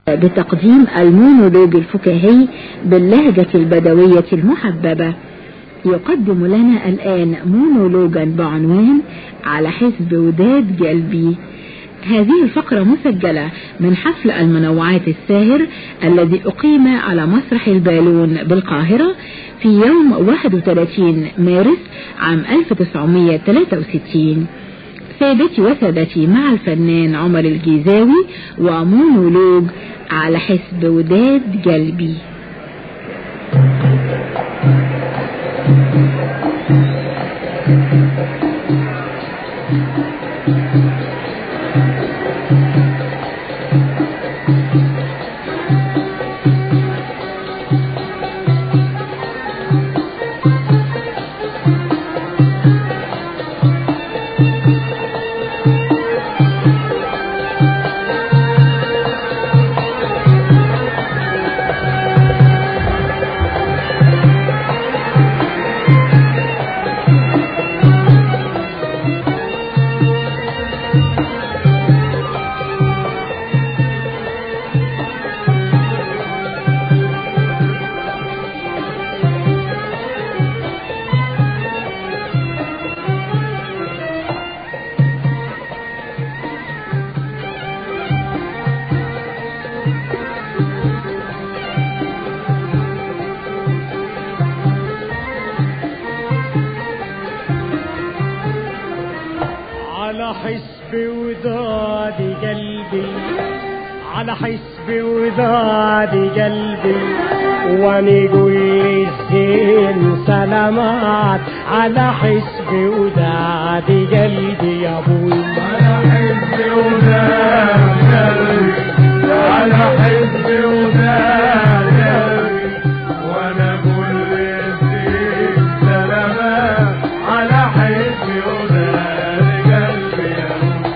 بتقديم المونولوج الفكاهي باللهجة البدوية المحببة يقدم لنا الآن مونولوجا بعنوان على حسب وداد قلبي هذه الفقرة مسجلة من حفل المنوعات الساهر الذي أقيم على مسرح البالون بالقاهرة في يوم 31 مارس عام 1963 سيدتي وسادتي مع الفنان عمر الجيزاوي ومونولوج على حسب وداد قلبي على حسب وداد قلبي على حسب وداد قلبي ونقول الزين سلامات على حسب وداد قلبي يا ابوي على حزب وداد قلبي على حزب وداد قلبي وانا اقول للزين سلامات على حزب وداد قلبي يا أبوي.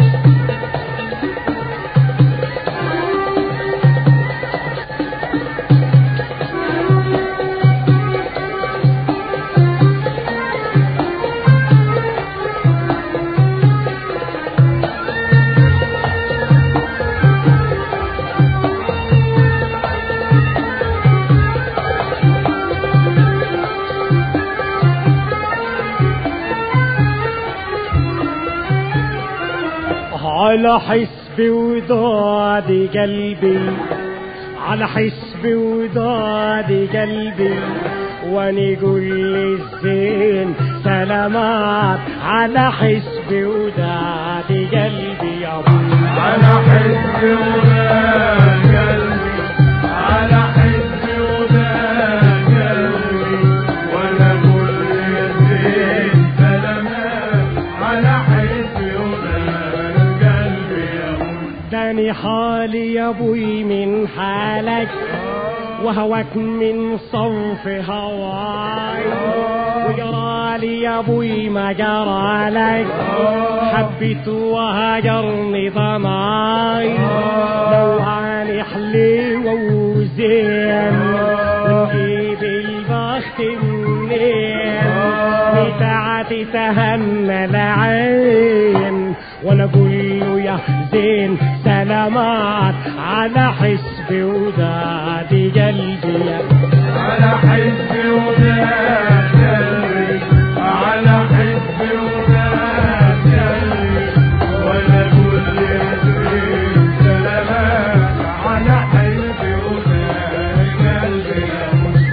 على حسب وداد قلبي على حسب وداد قلبي ونقول للزين سلامات على حسب وداد قلبي يا ابوي على حزب وداد قلبي على حزب وداد قلبي وانا اقول للزين سلامات على حزب وداد قلبي يا أبوي. داني حالي يا ابوي من حالك وهواك من صوف هواي وجرالي يا ابوي ما جرالك حبيت وهجرني ضماي لو اني حليوة وزين ونجيب البخت منين بتاعتي تهنى العين وانا اقول له يا زين سلامات على حسب وداد قلبي يا على حزب وداد قلبي على حزب وداد قلبي وانا اقول للزين سلامات على حزب وداد قلبي يا أبوي.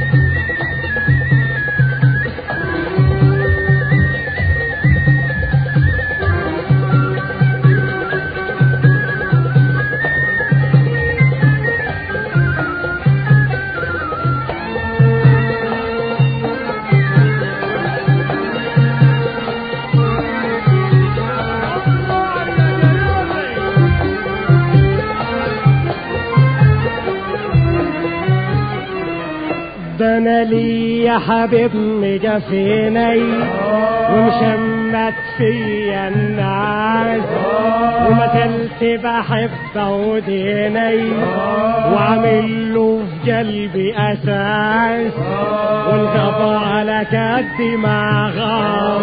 ده انا لي يا حبيب مجفيني ومشمت فيا الناس ومثلت بحب وديني وعامل له في قلبي اساس والقضاء على كد ما غار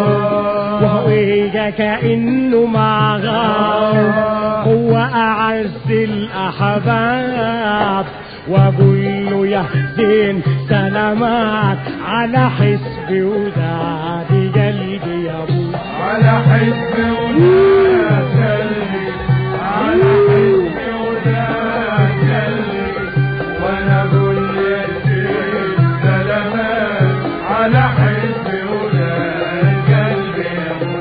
وهو كأنه ما غار هو أعز الأحباب احباب واقول له يا زين سلامات على حسبي ودادي قلبي يا ابو على حزب وناس قلبي على حزب وناس قلبي وانا اقول يا سيد سلامات على حزب وناس قلبي يا ابو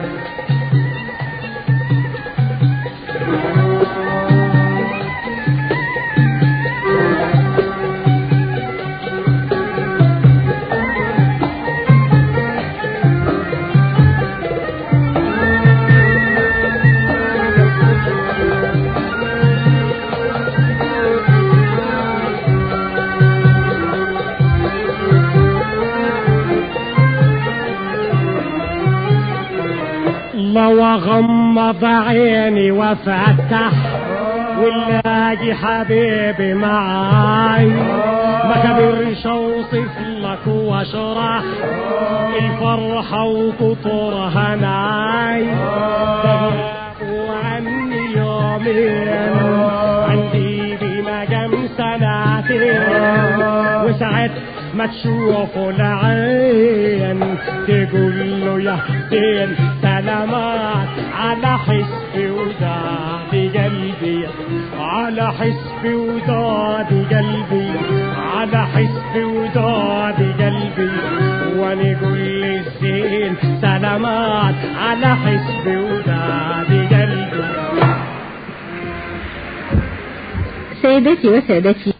الله واغمض عيني وافتح ونلاقي حبيبي معاي ما كبرش اوصف لك واشرح الفرحة وقطر هناي تغيبوا عني يومين عندي بمقام سنتين وساعات ما تشوفوا العين تقول له يا دين سلامات على حسبي ودادي قلبي على حسبي ودادي قلبي على حسبي ودادي قلبي وانا اقول الزين سلامات على حسبي ودادي قلبي سيداتي وسادتي